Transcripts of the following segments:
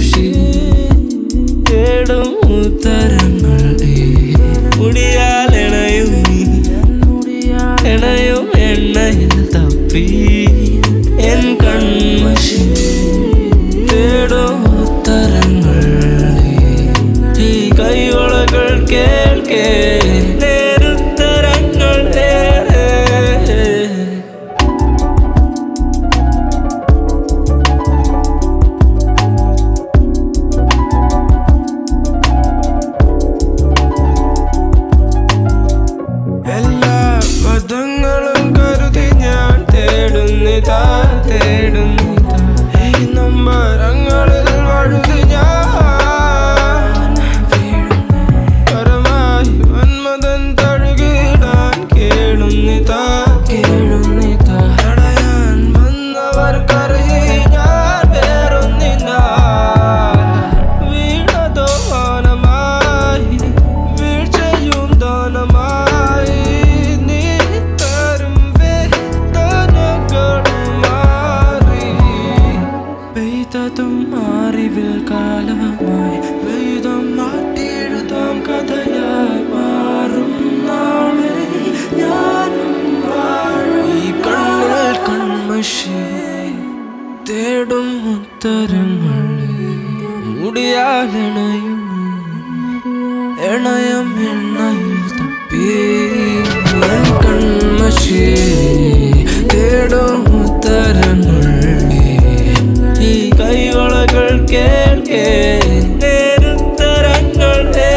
കൺമഷി തേടും ഉത്തരങ്ങൾ മുടിയാൽ ഇണയും നീ ഇണയും എണ്ണയിൽ തപ്പി എൻ കൺമഷി തേടും ഉത്തരങ്ങൾ ഈ കൈവളകൾ കേൾക്കേ നേരുത്തരങ്ങൾ എല്ലാ പദങ്ങളും കരുതി ഞാൻ തേടുന്നിതാ തേടുന്നിതാ ഈ നമ്പരങ്ങളിൽ വഴുതി ഞാൻ പരമായി വന്മതൻ തഴുകിടാൻ കേളുന്നിതാ കേളുന്നിതാ തടയാൻ വന്നവർക്കറിയി ഞാൻ വേറൊന്നിനാ വീണതോ മാനമായി വീഴ്ചയും ദാനമായി നീ തരും വേദനകൾ മാറി പെയ്തതും അറിവിൽ കാലമായി വേദം മാറ്റിയെഴുതാം കഥയായി മാറും നാളെ ഞാനും വാഴും ഈ കണ്ണിൽ കൺമഷി തേടും ഉത്തരങ്ങൾ മുടിയാലിണയും ഇണയം എണ്ണയിൽ തപ്പി എൻ കൺമഷി തേടും ഉത്തരങ്ങൾ ഈ കൈവളകൾ കേൾക്കേ നേരുത്തരങ്ങൾ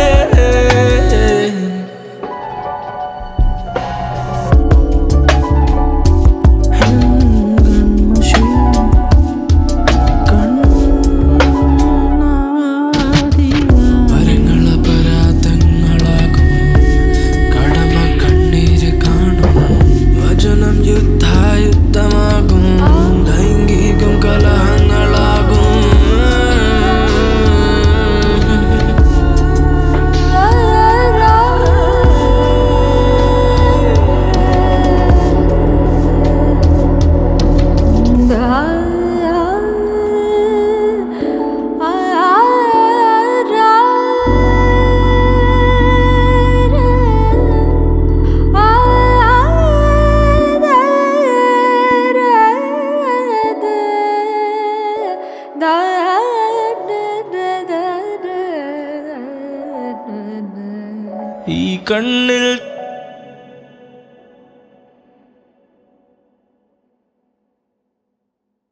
വരങ്ങള പരാതങ്ങളാകും കടമ കണ്ണീര് കാണും വചനം യുദ്ധായുദ്ധമാകും ലൈംഗികം കലഹങ്ങളാകും ഈ കണ്ണിൽ